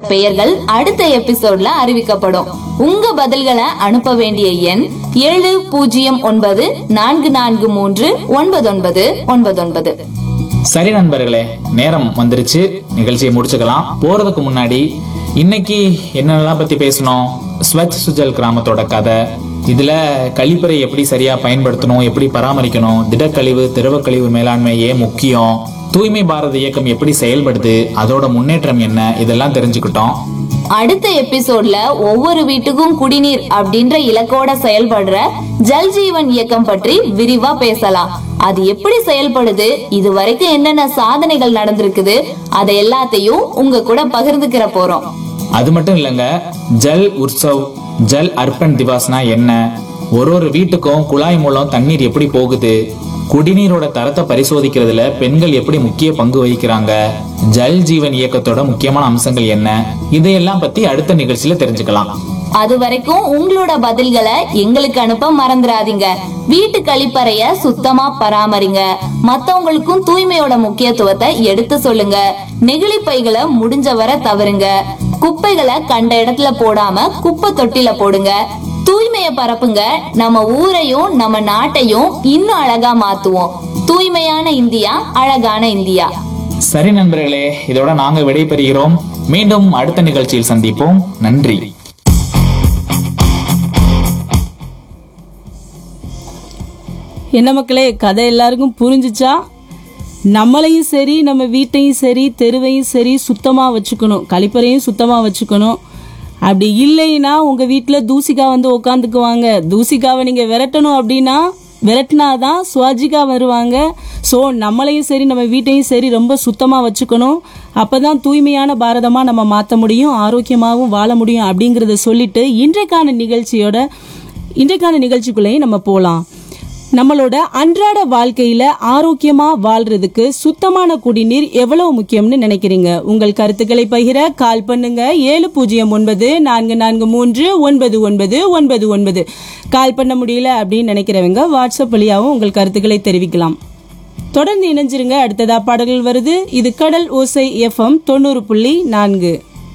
பெயர்கள் அடுத்த எபிசோட்ல அறிவிக்கப்படும் உங்க பதில்களை அனுப்ப வேண்டிய எண் ஏழு பூஜ்ஜியம் ஒன்பது நான்கு நான்கு மூன்று ஒன்பது ஒன்பது ஒன்பது ஒன்பது சரி நண்பர்களே நேரம் வந்துருச்சு நிகழ்ச்சியை முடிச்சுக்கலாம் போறதுக்கு முன்னாடி இன்னைக்கு என்னெல்லாம் பத்தி பேசணும் ஸ்வச் சுஜல் கிராமத்தோட கதை இதுல கழிப்பறை எப்படி சரியா பயன்படுத்தணும் எப்படி பராமரிக்கணும் திடக்கழிவு திரவக்கழிவு மேலாண்மை ஏன் முக்கியம் தூய்மை பாரத இயக்கம் எப்படி செயல்படுது அதோட முன்னேற்றம் என்ன இதெல்லாம் தெரிஞ்சுக்கிட்டோம் அடுத்த எபிசோட்ல ஒவ்வொரு வீட்டுக்கும் குடிநீர் அப்படின்ற இலக்கோட செயல்படுற ஜல் ஜீவன் இயக்கம் பற்றி விரிவா பேசலாம் அது எப்படி செயல்படுது இது வரைக்கும் என்னென்ன சாதனைகள் நடந்திருக்குது அதை எல்லாத்தையும் உங்க கூட பகிர்ந்துக்கிற போறோம் அது மட்டும் இல்லைங்க ஜல் உற்சவ் ஜல் அர்ப்பன் திவாஸ்னா என்ன ஒரு ஒரு வீட்டுக்கும் குழாய் மூலம் தண்ணீர் எப்படி போகுது குடிநீரோட தரத்தை பரிசோதிக்கிறதுல பெண்கள் எப்படி முக்கிய பங்கு வகிக்கிறாங்க ஜல் ஜீவன் இயக்கத்தோட முக்கியமான அம்சங்கள் என்ன இதையெல்லாம் பத்தி அடுத்த நிகழ்ச்சியில தெரிஞ்சுக்கலாம் அது வரைக்கும் உங்களோட பதில்களை எங்களுக்கு அனுப்ப மறந்துடாதீங்க வீட்டு கழிப்பறைய சுத்தமா பராமரிங்க மத்தவங்களுக்கும் தூய்மையோட முக்கியத்துவத்தை எடுத்து சொல்லுங்க நெகிழி பைகளை முடிஞ்ச வரை தவறுங்க குப்பைகளை கண்ட இடத்துல போடாம குப்பை தொட்டில போடுங்க தூய்மையை பரப்புங்க நம்ம ஊரையும் நம்ம நாட்டையும் இன்னும் அழகா மாத்துவோம் தூய்மையான இந்தியா அழகான இந்தியா சரி நண்பர்களே இதோட நாங்க விடைபெறுகிறோம் மீண்டும் அடுத்த நிகழ்ச்சியில் சந்திப்போம் நன்றி என்ன மக்களே கதை எல்லாருக்கும் புரிஞ்சுச்சா நம்மளையும் சரி நம்ம வீட்டையும் சரி தெருவையும் சரி சுத்தமாக வச்சுக்கணும் கழிப்பறையும் சுத்தமாக வச்சுக்கணும் அப்படி இல்லைன்னா உங்கள் வீட்டில் தூசிக்கா வந்து உக்காந்துக்குவாங்க தூசிக்காவை நீங்கள் விரட்டணும் அப்படின்னா விரட்டினாதான் சுவாஜிகா வருவாங்க ஸோ நம்மளையும் சரி நம்ம வீட்டையும் சரி ரொம்ப சுத்தமாக வச்சுக்கணும் அப்போ தான் தூய்மையான பாரதமாக நம்ம மாற்ற முடியும் ஆரோக்கியமாகவும் வாழ முடியும் அப்படிங்கிறத சொல்லிட்டு இன்றைக்கான நிகழ்ச்சியோட இன்றைக்கான நிகழ்ச்சிக்குள்ளேயும் நம்ம போகலாம் நம்மளோட அன்றாட வாழ்க்கையில ஆரோக்கியமா வாழ்றதுக்கு சுத்தமான குடிநீர் எவ்வளவு முக்கியம்னு நினைக்கிறீங்க உங்கள் கருத்துக்களை பகிர கால் பண்ணுங்க ஏழு பூஜ்ஜியம் ஒன்பது நான்கு நான்கு மூன்று ஒன்பது ஒன்பது ஒன்பது ஒன்பது கால் பண்ண முடியல அப்படின்னு நினைக்கிறவங்க வாட்ஸ்அப் வழியாகவும் உங்கள் கருத்துக்களை தெரிவிக்கலாம் தொடர்ந்து இணைஞ்சிருங்க அடுத்ததா பாடல்கள் வருது இது கடல் ஓசை எஃப்எம் தொண்ணூறு புள்ளி நான்கு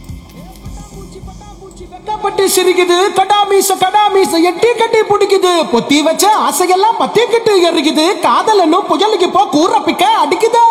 கட்டப்பட்டு சிரிக்குது கடாமீச கடாமீச எட்டி கட்டி பிடிக்குது பொத்தி வச்ச ஆசையெல்லாம் பத்தி கிட்டு எறிக்குது காதலனும் புயலுக்கு போ கூற பிக்க அடிக்குது